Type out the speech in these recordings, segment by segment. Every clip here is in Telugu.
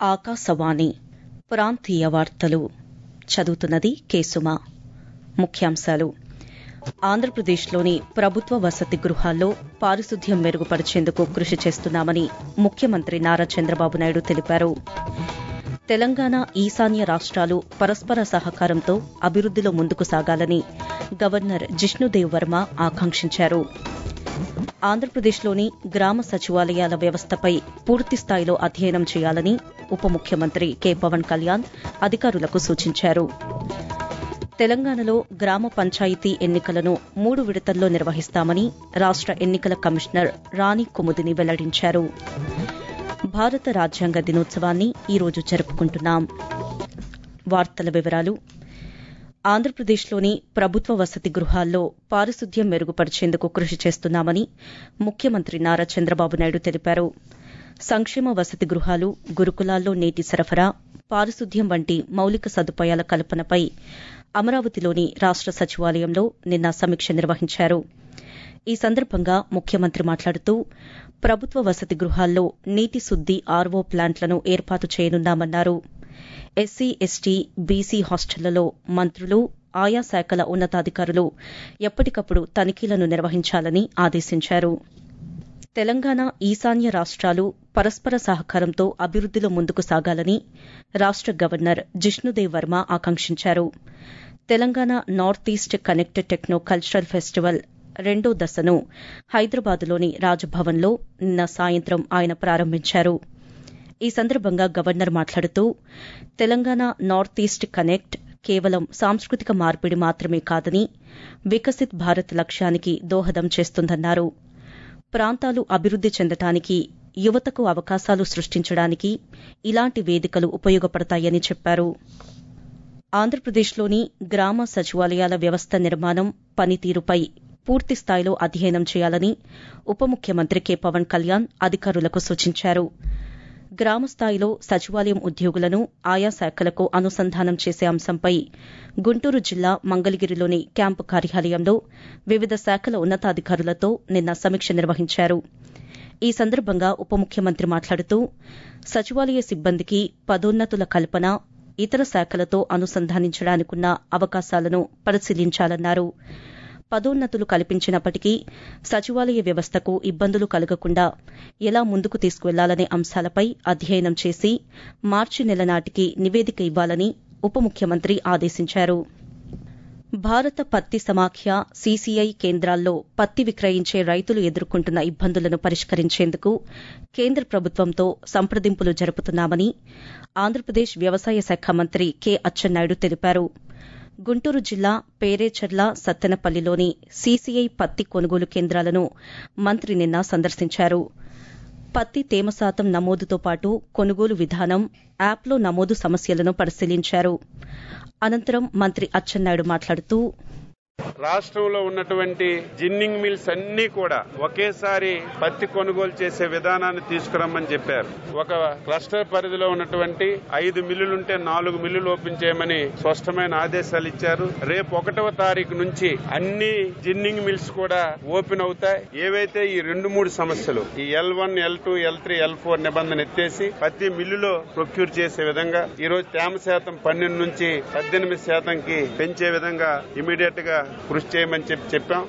ఆకాశవాణి ప్రాంతీయ వార్తలు చదువుతున్నది కేసుమ ముఖ్యాంశాలు ఆంధ్రప్రదేశ్లోని ప్రభుత్వ వసతి గృహాల్లో పారిశుద్ధ్యం మెరుగుపరిచేందుకు కృషి చేస్తున్నామని ముఖ్యమంత్రి నారా చంద్రబాబు నాయుడు తెలిపారు తెలంగాణ ఈశాన్య రాష్ట్రాలు పరస్పర సహకారంతో అభివృద్దిలో ముందుకు సాగాలని గవర్నర్ జిష్ణుదేవ్ వర్మ ఆకాంక్షించారు ఆంధ్రప్రదేశ్లోని గ్రామ సచివాలయాల వ్యవస్థపై పూర్తిస్థాయిలో అధ్యయనం చేయాలని ఉప ముఖ్యమంత్రి కె పవన్ కళ్యాణ్ అధికారులకు సూచించారు తెలంగాణలో గ్రామ పంచాయతీ ఎన్నికలను మూడు విడతల్లో నిర్వహిస్తామని రాష్ట ఎన్నికల కమిషనర్ రాణి కుముదిని వెల్లడించారు భారత రాజ్యాంగ దినోత్సవాన్ని ఈరోజు జరుపుకుంటున్నాం వార్తల వివరాలు ఆంధ్రప్రదేశ్లోని ప్రభుత్వ వసతి గృహాల్లో పారిశుద్ధ్యం మెరుగుపరిచేందుకు కృషి చేస్తున్నామని ముఖ్యమంత్రి నారా చంద్రబాబు నాయుడు తెలిపారు సంక్షేమ వసతి గృహాలు గురుకులాల్లో నీటి సరఫరా పారిశుద్ధ్యం వంటి మౌలిక సదుపాయాల కల్పనపై అమరావతిలోని రాష్ట సచివాలయంలో నిన్న సమీక్ష నిర్వహించారు ఈ సందర్భంగా ముఖ్యమంత్రి మాట్లాడుతూ ప్రభుత్వ వసతి గృహాల్లో నీటి శుద్ది ఆర్వో ప్లాంట్లను ఏర్పాటు చేయనున్నామన్నారు ఎస్సీ ఎస్టీ బీసీ హాస్టళ్లలో మంత్రులు ఆయా శాఖల ఉన్నతాధికారులు ఎప్పటికప్పుడు తనిఖీలను నిర్వహించాలని ఆదేశించారు తెలంగాణ ఈశాన్య రాష్ట్రాలు పరస్పర సహకారంతో అభివృద్దిలో ముందుకు సాగాలని రాష్ట గవర్నర్ జిష్ణుదేవ్ వర్మ ఆకాంక్షించారు Telangana north east connect techno cultural festival రెండో దశను హైదరాబాద్లోని రాజ్భవన్లో నిన్న సాయంత్రం ఆయన ప్రారంభించారు ఈ సందర్భంగా గవర్నర్ మాట్లాడుతూ తెలంగాణ నార్త్ ఈస్ట్ కనెక్ట్ కేవలం సాంస్కృతిక మార్పిడి మాత్రమే కాదని వికసిత్ భారత్ లక్ష్యానికి దోహదం చేస్తుందన్నారు ప్రాంతాలు అభివృద్ది చెందటానికి యువతకు అవకాశాలు సృష్టించడానికి ఇలాంటి వేదికలు ఉపయోగపడతాయని చెప్పారు ఆంధ్రప్రదేశ్లోని గ్రామ సచివాలయాల వ్యవస్థ నిర్మాణం పనితీరుపై పూర్తిస్థాయిలో అధ్యయనం చేయాలని ఉప ముఖ్యమంత్రి కె పవన్ కళ్యాణ్ అధికారులకు సూచించారు గ్రామ స్థాయిలో సచివాలయం ఉద్యోగులను ఆయా శాఖలకు అనుసంధానం చేసే అంశంపై గుంటూరు జిల్లా మంగళగిరిలోని క్యాంపు కార్యాలయంలో వివిధ శాఖల ఉన్నతాధికారులతో నిన్న సమీక్ష నిర్వహించారు ఈ సందర్భంగా ఉప ముఖ్యమంత్రి మాట్లాడుతూ సచివాలయ సిబ్బందికి పదోన్నతుల కల్పన ఇతర శాఖలతో అనుసంధానించడానికున్న అవకాశాలను పరిశీలించాలన్నారు పదోన్నతులు కల్పించినప్పటికీ సచివాలయ వ్యవస్థకు ఇబ్బందులు కలగకుండా ఎలా ముందుకు తీసుకువెళ్లాలనే అంశాలపై అధ్యయనం చేసి మార్చి నెల నాటికి నివేదిక ఇవ్వాలని ఉప ముఖ్యమంత్రి ఆదేశించారు భారత పత్తి సమాఖ్య సీసీఐ కేంద్రాల్లో పత్తి విక్రయించే రైతులు ఎదుర్కొంటున్న ఇబ్బందులను పరిష్కరించేందుకు కేంద్ర ప్రభుత్వంతో సంప్రదింపులు జరుపుతున్నామని ఆంధ్రప్రదేశ్ వ్యవసాయ శాఖ మంత్రి కె అచ్చెన్నాయుడు తెలిపారు గుంటూరు జిల్లా పేరేచర్ల సత్తెనపల్లిలోని సీసీఐ పత్తి కొనుగోలు కేంద్రాలను మంత్రి నిన్న సందర్శించారు పత్తి తేమ శాతం నమోదుతో పాటు కొనుగోలు విధానం యాప్లో నమోదు సమస్యలను పరిశీలించారు అనంతరం మంత్రి అచ్చెన్నాయుడు మాట్లాడుతూ రాష్ట్రంలో ఉన్నటువంటి జిన్నింగ్ మిల్స్ అన్ని కూడా ఒకేసారి పత్తి కొనుగోలు చేసే విధానాన్ని తీసుకురమ్మని చెప్పారు ఒక క్లస్టర్ పరిధిలో ఉన్నటువంటి ఐదు మిల్లులుంటే నాలుగు మిల్లులు ఓపెన్ చేయమని స్పష్టమైన ఆదేశాలు ఇచ్చారు రేపు ఒకటవ తారీఖు నుంచి అన్ని జిన్నింగ్ మిల్స్ కూడా ఓపెన్ అవుతాయి ఏవైతే ఈ రెండు మూడు సమస్యలు ఈ L one L two L three L four నిబంధన ఎత్తేసి ప్రతి మిల్లులో ప్రొక్యూర్ చేసే విధంగా ఈ రోజు తేమ శాతం పన్నెండు నుంచి పద్దెనిమిది శాతంకి పెంచే విధంగా ఇమీడియట్ గా కృషి చేయమని చెప్పి చెప్పాం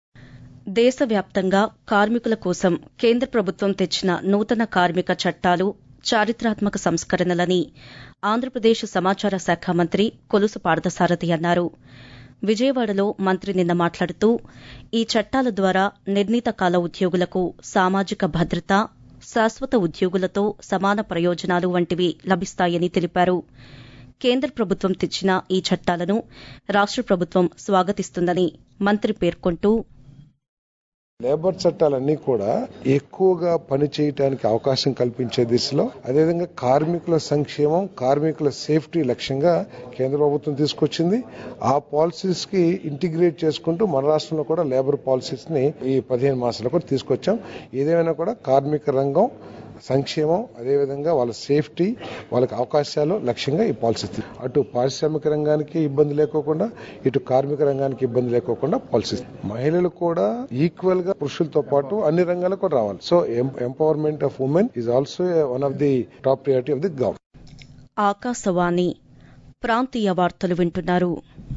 దేశవ్యాప్తంగా కార్మికుల కోసం కేంద్ర ప్రభుత్వం తెచ్చిన నూతన కార్మిక చట్టాలు చారిత్రాత్మక సంస్కరణలని ఆంధ్రప్రదేశ్ సమాచార శాఖ మంత్రి కొలుసు పార్థసారథి అన్నారు విజయవాడలో మంత్రి నిన్న మాట్లాడుతూ ఈ చట్టాల ద్వారా నిర్ణీత కాల ఉద్యోగులకు సామాజిక భద్రత శాశ్వత ఉద్యోగులతో సమాన ప్రయోజనాలు వంటివి లభిస్తాయని తెలిపారు కేంద్ర ప్రభుత్వం తెచ్చిన ఈ చట్టాలను రాష్ట ప్రభుత్వం స్వాగతిస్తుందని మంత్రి పేర్కొంటూ లేబర్ చట్టాలన్నీ కూడా ఎక్కువగా పని చేయడానికి అవకాశం కల్పించే దిశలో అదేవిధంగా కార్మికుల సంక్షేమం కార్మికుల సేఫ్టీ లక్ష్యంగా కేంద్ర ప్రభుత్వం తీసుకొచ్చింది ఆ పాలసీస్ కి ఇంటిగ్రేట్ చేసుకుంటూ మన రాష్ట్రంలో కూడా లేబర్ పాలసీస్ ని ఈ పదిహేను మాసాలు కూడా తీసుకొచ్చాం ఏదేమైనా కూడా కార్మిక రంగం సంక్షేమం అదేవిధంగా వాళ్ళ సేఫ్టీ వాళ్ళకి అవకాశాలు లక్ష్యంగా ఈ పాలసీ అటు పారిశ్రామిక రంగానికి ఇబ్బంది లేకోకుండా ఇటు కార్మిక రంగానికి ఇబ్బంది లేకోకుండా పాలసీ మహిళలు కూడా ఈక్వల్ గా పురుషులతో పాటు అన్ని రంగాలకు కూడా రావాలి so empowerment of women is also one of the top priority of the government Akashvani ప్రాంతీయ వార్తలు వింటున్నారు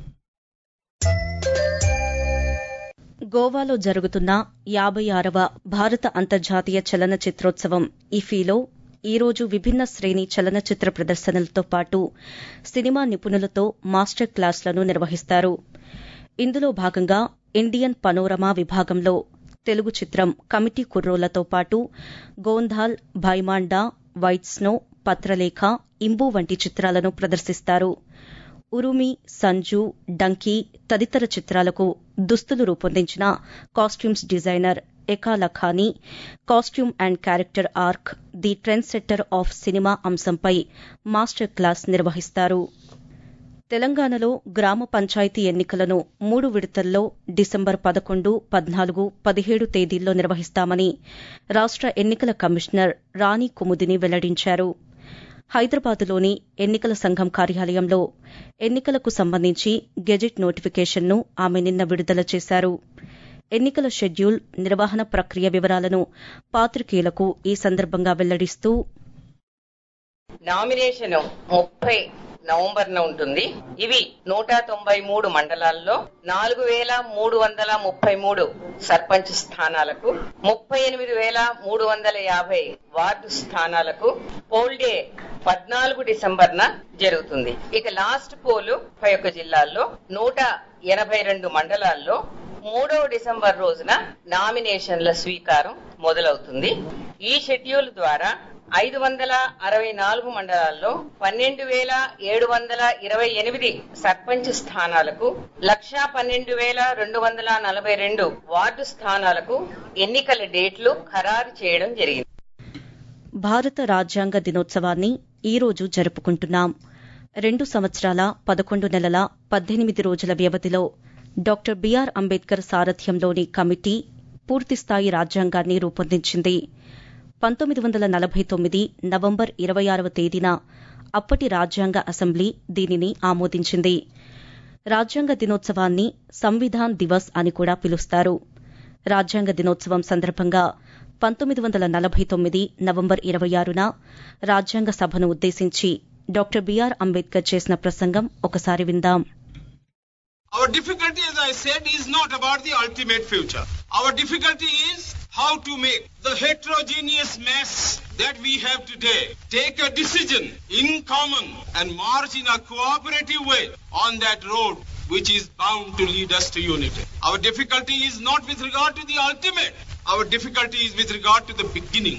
గోవాలో జరుగుతున్న యాభై ఆరవ భారత అంతర్జాతీయ చలనచిత్రోత్సవం ఇఫీలో ఈరోజు విభిన్న శ్రేణి చలనచిత్ర ప్రదర్శనలతో పాటు సినిమా నిపుణులతో మాస్టర్ క్లాసులను నిర్వహిస్తారు ఇందులో భాగంగా ఇండియన్ పనోరమా విభాగంలో తెలుగు చిత్రం కమిటీ కుర్రోలతో పాటు గోంధాల్ భైమాండా వైట్ స్నో పత్రలేఖ ఇంబు వంటి చిత్రాలను ప్రదర్శిస్తారు ఉరుమి సంజు డంకీ తదితర చిత్రాలకు దుస్తులు రూపొందించిన costumes designer Eka Lakhani costume and character arc the trend setter of cinema అంశంపై మాస్టర్ క్లాస్ నిర్వహిస్తారు తెలంగాణలో గ్రామ పంచాయతీ ఎన్నికలను మూడు విడతల్లో డిసెంబర్ పదకొండు పద్నాలుగు పదిహేడు తేదీల్లో నిర్వహిస్తామని రాష్ట ఎన్నికల కమిషనర్ రాణి కుముదిని వెల్లడించారు హైదరాబాద్లోని ఎన్నికల సంఘం కార్యాలయంలో ఎన్నికలకు సంబంధించి గెజిట్ నోటిఫికేషన్ను ఆమె నిన్న విడుదల చేశారు ఎన్నికల షెడ్యూల్ నిర్వహణ ప్రక్రియ వివరాలను పాత్రికేయులకు ఈ సందర్భంగా వెల్లడిస్తూ నామినేషన్ ముప్పై నవంబర్ న ఉంటుంది ఇవి నూట తొంభై మూడు మండలాల్లో నాలుగు వేల మూడు వందల ముప్పై మూడు సర్పంచ్ స్థానాలకు ముప్పై ఎనిమిది వేల మూడు వందల యాభై వార్డు స్థానాలకు పోల్ డే పద్నాలుగు డిసెంబర్ న జరుగుతుంది ఇక లాస్ట్ పోలు ముప్పై ఒక్క జిల్లాల్లో నూట ఎనభై రెండు మండలాల్లో మూడవ డిసెంబర్ రోజున నామినేషన్ల స్వీకారం మొదలవుతుంది ఈ షెడ్యూల్ ద్వారా ఐదు వందల అరవై నాలుగు మండలాల్లో పన్నెండు వేల ఏడు వందల ఇరవై ఎనిమిది సర్పంచ్ స్థానాలకు లక్షా పన్నెండు వేల రెండు వందల నలభై రెండు వార్డు స్థానాలకు ఎన్నికల డేట్లు ఖరారు చేయడం జరిగింది భారత రాజ్యాంగ దినోత్సవాన్ని ఈ రోజు జరుపుకుంటున్నాం రెండు సంవత్సరాల పదకొండు నెలల పద్దెనిమిది రోజుల వ్యవధిలో డాక్టర్ బీఆర్ అంబేద్కర్ సారథ్యంలోని కమిటీ పూర్తిస్థాయి రాజ్యాంగాన్ని రూపొందించింది పంతొమ్మిది వందల నలభై తొమ్మిది నవంబర్ ఇరవై ఆరవ తేదీన అప్పటి రాజ్యాంగ అసెంబ్లీ దీనిని ఆమోదించింది రాజ్యాంగ దినోత్సవాన్ని సంవిధాన్ దివస్ అని కూడా పిలుస్తారు రాజ్యాంగ దినోత్సవం సందర్భంగా పంతొమ్మిది వందల నలభై తొమ్మిది నవంబర్ ఇరవై ఆరున రాజ్యాంగ సభను ఉద్దేశించి డాక్టర్ బీఆర్ అంబేద్కర్ చేసిన ప్రసంగం ఒకసారి విందాం Our difficulty, as I said, is not about the ultimate future. Our difficulty is how to make the heterogeneous mess that we have today take a decision in common and march in a cooperative way on that road which is bound to lead us to unity. Our difficulty is not with regard to the ultimate. Our difficulty is with regard to the beginning.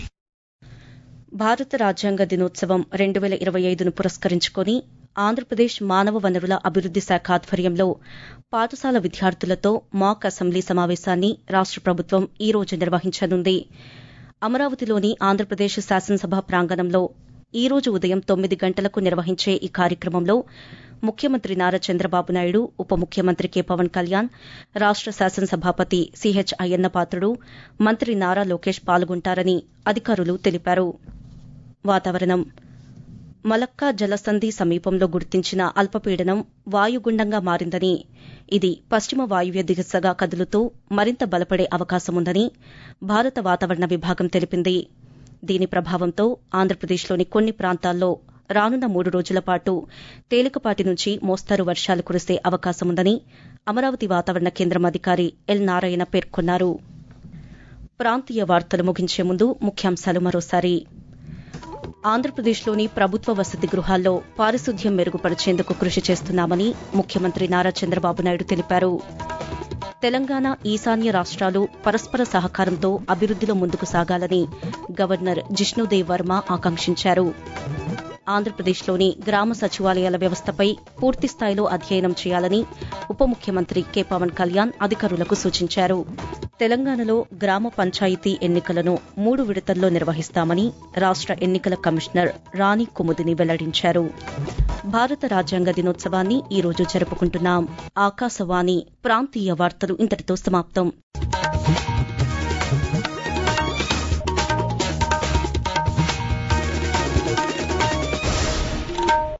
భారత రాజ్యాంగ దినోత్సవం రెండు వేల ఇరవై ఐదును పురస్కరించుకుని ఆంధ్రప్రదేశ్ మానవ వనరుల అభివృద్ది శాఖ ఆధ్వర్యంలో పాఠశాల విద్యార్థులతో మాక్ అసెంబ్లీ సమావేశాన్ని రాష్ట ప్రభుత్వం ఈ రోజు నిర్వహించనుంది అమరావతిలోని ఆంధ్రప్రదేశ్ శాసనసభ ప్రాంగణంలో ఈ రోజు ఉదయం తొమ్మిది గంటలకు నిర్వహించే ఈ కార్యక్రమంలో ముఖ్యమంత్రి నారా చంద్రబాబు నాయుడు ఉప ముఖ్యమంత్రి కె పవన్ కళ్యాణ్ రాష్ట శాసనసభాపతి సిహెచ్ అయ్యన్న పాత్రుడు మంత్రి నారా లోకేష్ పాల్గొంటారని అధికారులు తెలిపారు వాతావరణం మలక్కా జలసంధి సమీపంలో గుర్తించిన అల్పపీడనం వాయుగుండంగా మారిందని ఇది పశ్చిమ వాయువ్య దిశగా కదులుతూ మరింత బలపడే అవకాశముందని భారత వాతావరణ విభాగం తెలిపింది దీని ప్రభావంతో ఆంధ్రప్రదేశ్లోని కొన్ని ప్రాంతాల్లో రానున్న మూడు రోజుల పాటు తేలికపాటి నుంచి మోస్తారు వర్షాలు కురిసే అవకాశముందని అమరావతి వాతావరణ కేంద్రం అధికారి ఎల్ నారాయణ పేర్కొన్నారు ప్రాంతీయ వార్తలు ముగించే ముందు ముఖ్యాంశాలు మరోసారి ఆంధ్రప్రదేశ్లోని ప్రభుత్వ వసతి గృహాల్లో పారిశుద్ధ్యం మెరుగుపరిచేందుకు కృషి చేస్తున్నామని ముఖ్యమంత్రి నారా చంద్రబాబు నాయుడు తెలిపారు తెలంగాణ ఈశాన్య రాష్ట్రాలు పరస్పర సహకారంతో అభివృద్దిలో ముందుకు సాగాలని గవర్నర్ జిష్ణుదేవ్ వర్మ ఆకాంక్షించారు ఆంధ్రప్రదేశ్లోని గ్రామ సచివాలయాల వ్యవస్థపై పూర్తిస్థాయిలో అధ్యయనం చేయాలని ఉప ముఖ్యమంత్రి కె పవన్ కళ్యాణ్ అధికారులకు సూచించారు తెలంగాణలో గ్రామ పంచాయతీ ఎన్నికలను మూడు విడతల్లో నిర్వహిస్తామని రాష్ట ఎన్నికల కమిషనర్ రాణి కుముదిని వెల్లడించారు భారత రాజ్యాంగ దినోత్సవాన్ని ఈ రోజు జరుపుకుంటున్నాం ఆకాశవాణి ప్రాంతీయ వార్తలు ఇంతటితో సమాప్తం